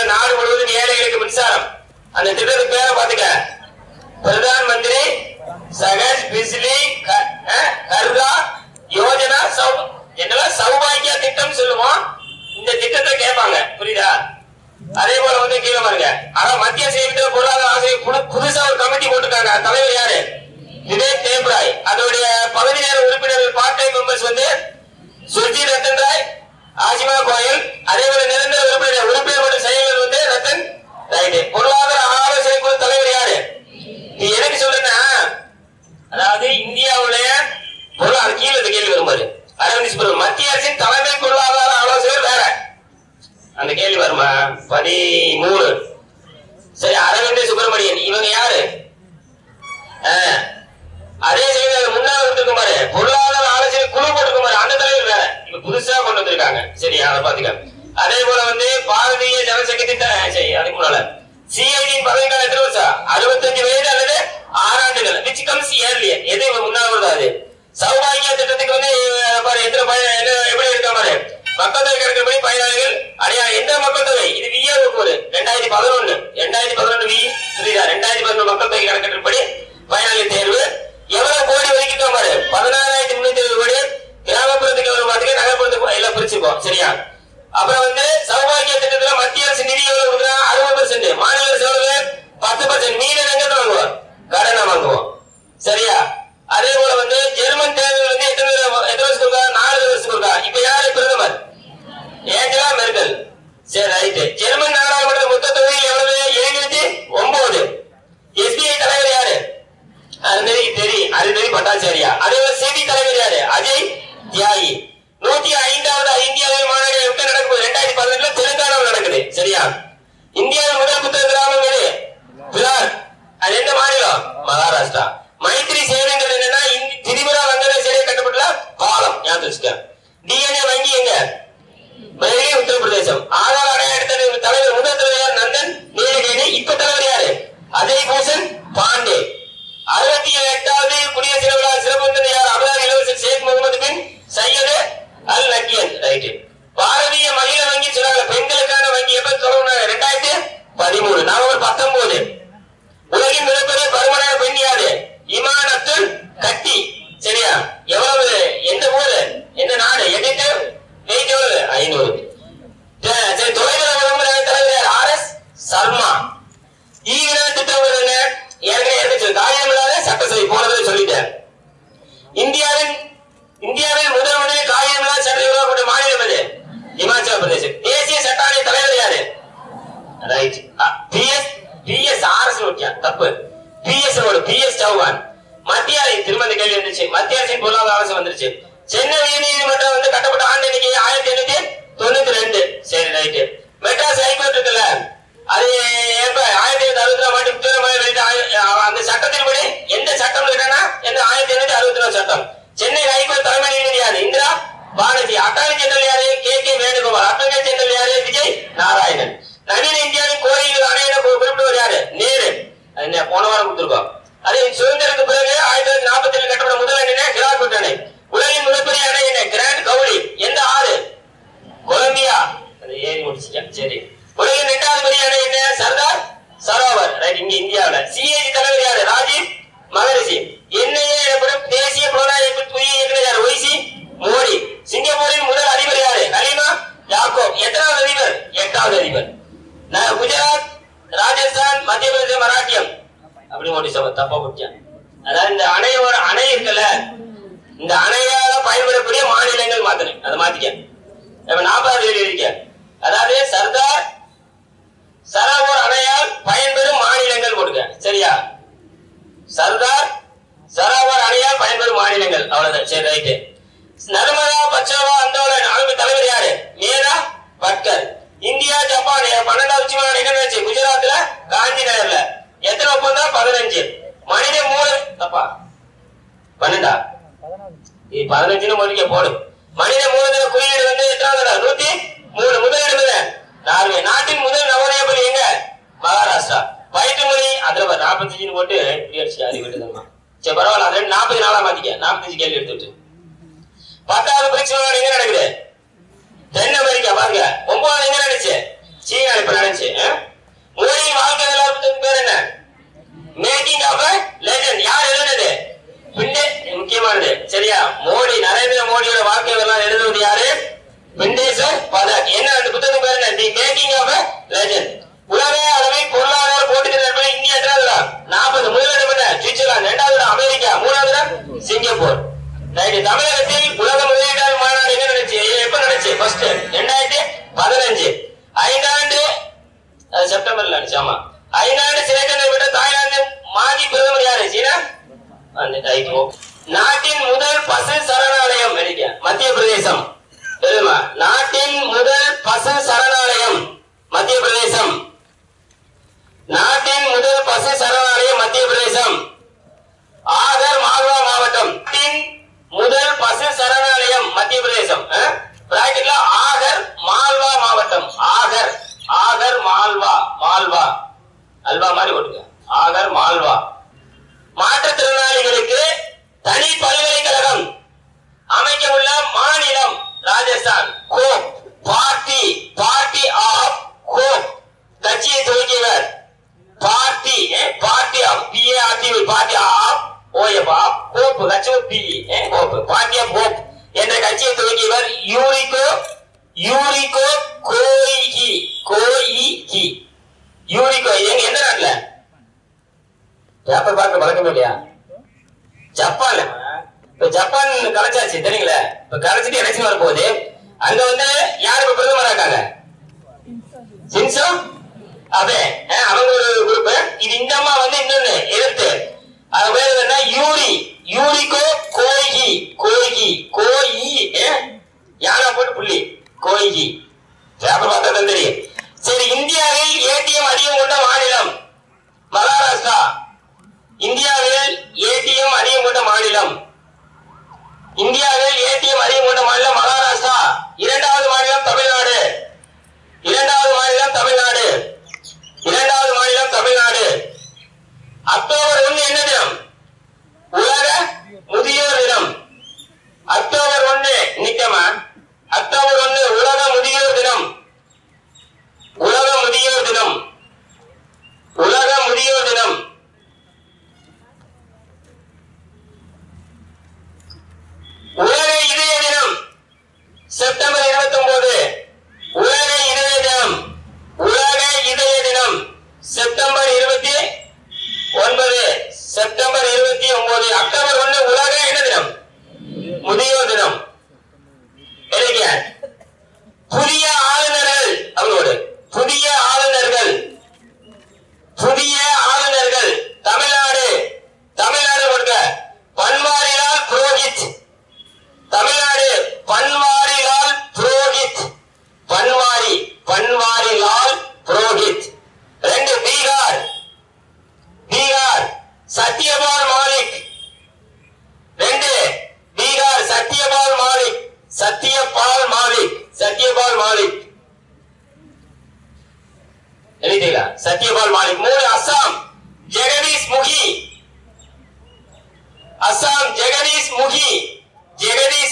நாடு முழுவதும் ஏழைகளுக்கு மின்சாரம் அந்த திட்டத்துக்கு பேரை பாத்துக்க பிரதான் மந்திரி சகஜ் பிஜ்லி க- அஹ், கர்தா யோஜனா சௌ என்னெல்லாம் சௌபாகியா திட்டம் சொல்லுவோம் இந்த திட்டத்தை கேட்பாங்க புரியுதா அதே போல வந்து கீழே பாருங்க ஆனா மத்திய செய்தித்த பொருளாதார ஆசிரியர் புது- புதுசா ஒரு கமிட்டி போட்டிருக்காங்க அது தலைவர் யாரு விவேக் தேவ்ராய் அதோடைய பகுதி நேர உறுப்பினர்கள் பார்ட் டைம் மெம்பர்ஸ் வந்து சுர்ஜி ரத்தன் ராய் ஆசிமா கோயல் அதே போல நிரந்தர உறுப்பினர் உறுப்பினர் மற்றும் செயலர் வந்து ரத்தன் ரைட்டு பொருளாதார ஆலோசனை குழு தலைவர் யாரு நீ எனக்கு சொல்லுன்னா அதாவது இந்தியாவுடைய பொருளாதார கீழே இந்த கேள்வி வரும் பாரு அரவிந்த் சுப்ரமணியன் மத்திய அரசின் தலைமை பொருளாதார ஆலோசகர் வேற அந்த கேள்வி வருமா பதிமூணு சரி அரவிந்த் சுப்பிரமணியன் இவங்க யாரு ஆ, அதே செய்தி முன்னாள் கொடுத்திருக்கும் பாரு பொருளாதார ஆலோசனை குழு போட்டிருக்கும் பாரு அந்த தலைவர் வேற இப்ப புதுசா கொண்டு வந்திருக்காங்க சரி அதை பாத்துக்க அதே போல வந்து பாரதிய ஜனசங்கத்தின் த- சரி அதுக்கு முன்னால சிஐடியின் பதவிக்காலம் எத்தனை வருஷம் அறுபத்தஞ்சு வயது அல்லது ஆறாண்டுகள் விச் கம்ஸ் இயர்லி எது இவங்க முன்னாள் வருது அது சௌபாகிய திட்டத்துக்கு வந்து அஹ், பாரு எத்தனை பய- என்ன எப்படி இருக்கா பாரு மக்கள் தொகை கணக்குப்படி பயனாளிகள் அடையா எந்த மக்கள் தொகை இது விஏ ஒரு ரெண்டாயிரத்தி பதினொன்னு ரெண்டாயிரத்தி பதினொன்னு வி புரியுதா ரெண்டாயிரத்தி பதினொன்று மக்கள் தொகை கணக்கெடுப்படி பயனாளி தேர்வு எவ்வளவு கோடி ஒதுக்கிட்டோம் பாரு பதினாறாயிரத்தி முன்னூத்தி இருபது கோடி கிராமப்புறத்துக்கு எவ்வளவு பாத்துக்க நகர்ப்புறத்துக்கு எல்லாம் பிரிச்சுப்போம் சரியா அப்புறம் வந்து சௌபாகிய திட்டத்துல மத்திய அரசு நிதி எவ்வளவு கொடுக்குறாங்க அறுபது பர்சன்ட் மாநில அரசு எவ்வளவு பத்து பர்சன்ட் மீதி எங்க வாங்குவோம் கடனை வாங்குவோம் சரியா அதே போல வந்து ஜெர்மன் தேர்தல் வந்து எத்தனை தடவை- எத்தனை வருஷம் கொடுக்கா நாலு வருஷம் கொடுக்கா இப்ப யாரு பிரதமர் ஏஞ்சலா மெர்கல் சரி ரைட் ஜெர்மன் நாடாளுமன்ற மொத்த தொகை எவ்வளவு எழுநூத்தி ஒன்பது எஸ்பிஐ தலைவர் யாரு அருந்ததி தெரியும் அருந்ததி பட்டாச்சாரியா அதே போல சிபி தலைவர் யாரு அஜய் தியாகி நூத்தி ஐந்தாவது இந்தியாவில் மாநாடு எப்ப நடக்குது ரெண்டாயிரத்தி பதினெட்டுல தெலுங்கானாவில் நடக்குது சரியா இந்தியாவில் முதல் புத்தக கிராமம் எது பிலார் அது எந்த மாநிலம் மகாராஷ்டிரா மைத்ரி சேவைங்கிறது என்னன்னா இந்த திரிபுரா வங்கத சேவை கட்டப்பட்டுள்ள பாலம் ஞாபகம் வச்சுக்க டிஎன்ஏ வங்கி எங்க மதுரை உத்தரப்பிரதேசம் ஆதார் அடைய எடுத்தது தலைவர் முதல் தலைவர் யார்? நந்தன் நீலகேணி இப்ப தலைவர் யாரு அஜய் பூஷன் பாண்டே அறுபத்தி எட்டாவது குடியரசு தின விழா சிறப்பு விருந்தினர் யார் அபுதாபி இளவரசர் Sheikh Mohammed bin Zayed Al நக்கியன் ரைட் பாரதிய மகிழ வங்கி சொன்னாங்க பெண்களுக்கான வங்கி எப்ப தொடங்கினாங்க ரெண்டாயிரத்தி பதிமூணு நவம்பர் பத்தொன்பது உலகின் மிகப்பெரிய பருமனான பெண் யாரு இமான் அப்துல் கட்டி சரியா எவ்வளவு எந்த ஊரு எந்த நாடு எடிட்டு வெயிட் எவ்வளவு ஐநூறு சரி, சரி தொலைதூர விளம்பர தலைவர் ஆர் எஸ் சர்மா ஈவின திட்டம் என்ன ஏற்கனவே இருந்துச்சு காரியம் இல்லாத சட்டசபை போனதை சொல்லிட்டேன் இந்தியாவின் இந்தியாவில் முதல் முதலில் காரியம் இல்லாத சட்டத்தை உருவாக்கப்பட்ட மாநிலம் எது இமாச்சல பிரதேசம் தேசிய சட்ட ஆணைய தலைவர் யாரு ரைட் பிஎஸ் பிஎஸ் ஆர்எஸ் நோக்கியா தப்பு பிஎஸ் ஓடு பிஎஸ் சௌகான் மத்திய அரசு திரும்ப இந்த கேள்வி வந்துச்சு மத்திய அரசின் பொருளாதார அரசு வந்துருச்சு சென்னை உயர்நீதிமன்றம் வந்து கட்டப்பட்ட ஆண்டு எண்ணிக்கை ஆயிரத்தி எண்ணூத்தி தொண்ணூத்தி ரெண்டு சரி ரைட்டு மெட்ராஸ் ஹைகோர்ட் இருக்குல்ல அது எப்ப ஆயிரத்தி எண்ணூத்தி அறுபத்தி நாலு ஆண்டு உத்தரவு வெளியிட்ட ஆய- அந்த சட்டத்தின்படி எந்த சட்டம் கேட்டா எந்த ஆயிரத்தி எண்ணூத்தி அறுபத்தி நாலு சட்டம் சென்னை ஹைகோர்ட் தலைமை நீதிபதி யாரு இந்திரா பானர்ஜி அட்டார்னி ஜெனரல் யாரு K K Venugopal advocate general யாரு விஜய் நாராயணன் நவீன இந்தியாவின் கோரிக்கைகள் அணையின குறிப்பிட்டவர் யாரு நேரு அது என்ன போன வாரம் கொடுத்திருக்கோம் அதே சுதந்திரத்துக்கு பிறகு ஆயிரத்தி தொள்ளாயிரத்தி நாற்பத்தி ஏழு கட்டப்பட்ட முதல் அணை என்ன ஹிராகுட் அணை உலகின் மிகப்பெரிய அணை என்ன கிராண்ட் கவுலி எந்த ஆறு கொலம்பியா அது ஏறி முடிச்சிட்டேன் சரி உலகின் இரண்டாவது பெரிய அணை என்ன சர்தார் சரோவர் ரைட் இங்க இந்தியாவுல சிஏஜி தலைவர் யாரு ராஜீவ் மகரிஷி என்ஐஏ எனப்படும் தேசிய புலனாய்வு புதிய இயக்குனர் யார் ஒய்சி மோடி சிங்கப்பூரின் முதல் அதிபர் யாரு ஹலீமா யாக்கோப் எத்தனாவது அதிபர் எட்டாவது அதிபர் நான் குஜராத் ராஜஸ்தான் மத்திய பிரதேசம் மராட்டியம் அப்படி மோடி சபை தப்பா போட்டியான் அதாவது இந்த அணையோட அணை இருக்குல்ல இந்த அணையால பயன்படக்கூடிய மாநிலங்கள் மாத்திரம் அதை மாத்திக்க இப்ப நாற்பதாவது தேதி இருக்க அதாவது சர்தார் சரவோர் அணையால் பயன்பெறும் மாநிலங்கள் கொடுக்க சரியா சர்தார் சரவோர் அணையால் பயன்பெறும் மாநிலங்கள் அவ்வளவுதான் சரி ரைட்டு நர்மதா பச்சாவா அந்தோலன் அமைப்பு தலைவர் யாரு மேரா பட்கர் இந்தியா ஜப்பான் எ- பன்னெண்டாவது உச்சி மாநாடு எங்க நடந்துச்சு குஜராத்ல காந்தி நகர்ல எத்தனை ஒப்பந்தம் பதினஞ்சு மனித மூளை தப்பா பன்னெண்டா இது பதினஞ்சுன்னு மொழிக்க போடு மனித மூலதன குறியீடு வந்து எத்தனாவது நூத்தி மூணு முதலிடம் இது நார்வே நாட்டின் முதல் நவோதய பள்ளி எங்க மகாராஷ்டிரா வயிற்று மொழி அதுல பாரு, 45 போட்டு இப்படி அடிச்சு அறிவிட்டுதான் சரி பரவாயில்ல அது நாற்பத்தி நாலா மாத்திக்க நாற்பத்தஞ்சு கேள்வி எடுத்துட்டு பத்தாவது பிரிக்ஸ் மாநாடு எங்க நடக்குது தென் அமெரிக்கா பாருங்க ஒன்பதாவது எங்க நடந்துச்சு சீனா நான் இப்ப நினைச்சேன் ஆ? மோடியின் வாழ்க்கை வரலாறு புத்தகத்துக்கு பேர் என்ன மேக்கிங் ஆஃப் லெஜண்ட் யார் எழுதுனது பிண்டே முக்கியமானது சரியா மோடி நரேந்திர மோடியோட வாழ்க்கை வரலாறு எழுதுவது யாரு பிண்டேசர் பதக் என்ன அந்த புத்தகம் பேர் என்ன தி மேக்கிங் ஆஃப் லெஜண்ட் உலக அளவில் பொருளாதார போட்டிகள் நடப்பது இந்தியா எத்தனாவது நாற்பது முதலிடம் என்ன சுவிட்சர்லாந்து இரண்டாவது இடம் அமெரிக்கா மூணாவது இடம் சிங்கப்பூர் ரைட் தமிழகத்தில் உலக முதலீட்டாளர் மாநாடு எங்க நடந்துச்சு எப்ப நடந்துச்சு ஃபர்ஸ்ட் ரெண்டாயிரத்தி பதினஞ்சு ஐந்தாண்டு அது செப்டம்பர்ல நடந்துச்சு ஆமா ஐநாடு சிறைக்கண்டை விட்ட தாய்லாந்து மாஜி பிரதமர் யாரு சீனா அந்த டைப்போ நாட்டின் முதல் பசு சரணாலயம் வெடிக்க மத்திய பிரதேசம் தெரியுமா நாட்டின் முதல் பசு சரணாலயம் மத்திய பிரதேசம் நாட்டின் முதல் பசு சரணாலயம் மத்திய பிரதேசம் ஆகர் மால்வா மாவட்டம் நாட்டின் முதல் பசு சரணாலயம் மத்திய பிரதேசம் அஹ்? பிராக்கெட்ல ஆகர் மால்வா மாவட்டம் ஆகர் ஆகர் மால்வா மால்வா அல்வா மாதிரி போட்டுங்க ஆகர் மால்வா மாற்றுத்திறனாளிகளுக்கு தனி பல்கலைக்கழகம் அமைக்க உள்ள மாநிலம் Rajasthan hope party party of hope கட்சியை துவக்கியவர் party party of PART party of OF of hope கட்சி P hope party of hope என்ற கட்சியை துவக்கியவர் Yuriko Yuriko Koike Koike Yuriko இது எங்க எந்த நாட்டுல பேப்பர் பார்க்க பழக்கமே இல்லையா ஜப்பான்ல இப்ப ஜப்பான் கலைச்சாச்சு தெரியுங்களா இப்ப கலைச்சிட்டு எலெக்ஷன் வரப்போகுது அங்க வந்து யாரு இப்ப பிரதமரா இருக்காங்க சின்சோ அபே அஹ், அவங்க ஒரு குரூப் இது இந்த அம்மா வந்து இன்னொன்னு எதிர்த்து அது பேர் என்ன யூரி யூரிகோ கோய்கி கோய்கி கோயி அஹ், யானை போட்டு புள்ளி கோய்கி பேப்பர் பார்த்தா தான் தெரியும் சரி இந்தியாவில் ஏடிஎம் அதிகம் கொண்ட மாநிலம் மகாராஷ்டிரா இந்தியாவில் ஏடிஎம் அதிகம் கொண்ட மாநிலம் இந்தியாவில் ஏடிஎம் அதிகம் கொண்ட மாநிலம் மகாராஷ்டிரா இரண்டாவது மாநிலம் தமிழ்நாடு இரண்டாவது மாநிலம் தமிழ்நாடு இரண்டாவது மாநிலம் தமிழ்நாடு அக்டோபர் ஒண்ணு என்ன தினம் உலக முதியோர் தினம் அக்டோபர் ஒண்ணு நிக்கமா அக்டோபர் ஒண்ணு உலக முதியோர் தினம் உலக முதியோர் தினம் உலக முதியோர் தினம் உலக இதய தினம் செப்டம்பர் இருபத்தி ஒன்பது உலக இதய தினம் உலக இதய தினம் செப்டம்பர் இருபத்தி ஒன்பது செப்டம்பர் இருபத்தி ஒன்பது அக்டோபர் ஒண்ணு உலக என்ன தினம் முதியோர் தினம் எழுதிக்க. புதிய ஆளுநர்கள் அவங்களோட புதிய ஆளுநர்கள் புதிய ஆளுநர்கள் தமிழ்நாடு தமிழ்நாடு கொடுக்க பன்வாரிலால் புரோஹித் தமிழ்நாடு பன்வாரிலால் புரோஹித் பன்வாரி பன்வாரிலால் புரோஹித் ரெண்டு பீகார் பீகார் சத்யபால் மாலிக் ரெண்டு பீகார் சத்யபால் மாலிக் சத்யபால் மாலிக் சத்யபால் மாலிக் எழுதிங்களா சத்யபால் மாலிக் மூணு அஸ்ஸாம் ஜெகதீஷ் முகி அஸ்ஸாம் ஜெகதீஷ் முகி ஜெகதீஷ்